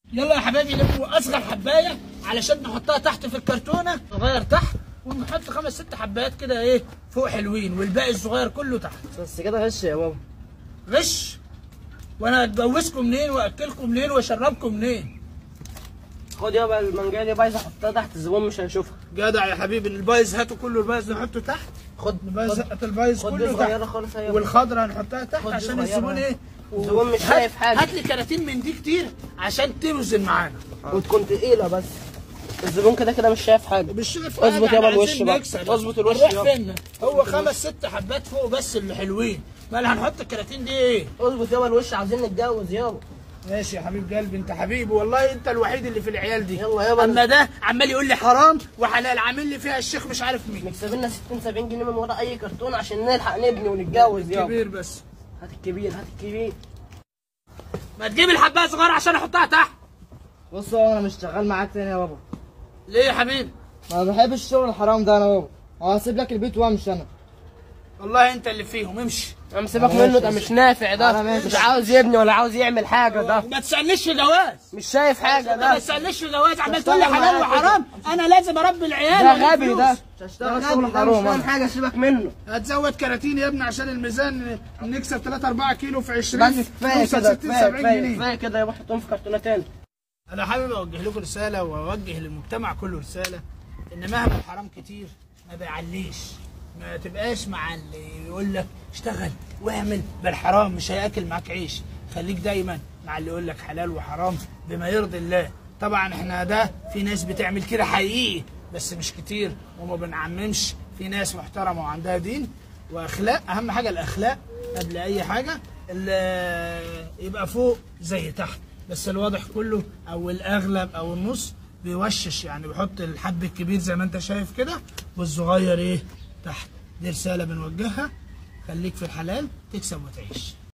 يلا يا حبايبي لموا اصغر حبايه علشان نحطها تحت في الكرتونه صغير تحت ونحط خمس ست حبايات كده ايه فوق حلوين والباقي الصغير كله تحت بس كده غش يا بابا غش وانا اتجوزكم منين واكلكم منين واشربكم منين خد يابا المانجا دي بايظه حطها تحت الزبون مش هيشوفها جدع يا حبيبي البايظ هاتوا كله البايظ نحطه تحت خد البايظ هات البايظ خد دي كله صغيره تحت خالص يابا والخضره هنحطها تحت خد دي عشان صغيرة. الزبون ايه الزبون مش هات- شايف حاجة. هات لي كراتين من دي كتير عشان توزن معانا وتكون تقيله بس الزبون كده كده مش شايف حاجه مش شايف اظبط حاجة، يابا احنا الوش عايزين بقى. نكسب. اظبط الوش هنروح يابا. فين هو خمس ست حبات فوق بس اللي حلوين ما هنحط الكراتين دي ايه اظبط يابا الوش عاوزين نتجوز يابا ماشي يا حبيب قلبي انت حبيبي والله انت الوحيد اللي في العيال دي يلا يابا. اما ده عمال يقول لي حرام وحلال عامل لي فيها الشيخ مش عارف مين نكسب لنا 60 70 جنيه من ورا اي كرتون عشان نلحق نبني ونتجوز يابا كبير بس هات الكبير هات الكبير ما تجيب الحبايه صغيره عشان احطها تحت بص هو انا مش شغال معاك تاني يا بابا ليه يا حبيبي ما بحبش الشغل الحرام ده انا بابا وهسيب لك البيت وامشي انا والله انت اللي فيهم امشي عم سيبك منه ده مش نافع ده أنا ماشي. مش عاوز يبني ولا عاوز يعمل حاجه ده ما تسالنيش في جواز مش شايف حاجه ما ده تسالنيش في جواز عمال تقول لي بشتغل حلال معاك وحرام انا لازم اربي العيال ده وأجيب غبي فلوس. ده مش هشتغل ده شغل غبي ده حرام مش فاهم انا حاجه سيبك منه هتزود كراتين يا ابني عشان الميزان نكسب 3 4 كيلو في 20 بس كفايه نوصل كده 60 كفايه 70 كفايه جنيه كفايه كده يابا حطهم في كرتونه تاني انا حابب اوجه لكم رساله واوجه للمجتمع كله رساله ان مهما الحرام كتير ما بيعليش ما تبقاش مع اللي يقول لك اشتغل واعمل بالحرام مش هياكل معاك عيش خليك دايما مع اللي يقول لك حلال وحرام بما يرضي الله طبعا احنا ده في ناس بتعمل كده حقيقي بس مش كتير وما بنعممش في ناس محترمه وعندها دين واخلاق اهم حاجه الاخلاق قبل اي حاجه ال- يبقى فوق زي تحت بس الواضح كله او الاغلب او النص بيوشش يعني بيحط الحب الكبير زي ما انت شايف كده والصغير ايه تحت دي رساله بنوجهها خليك في الحلال تكسب وتعيش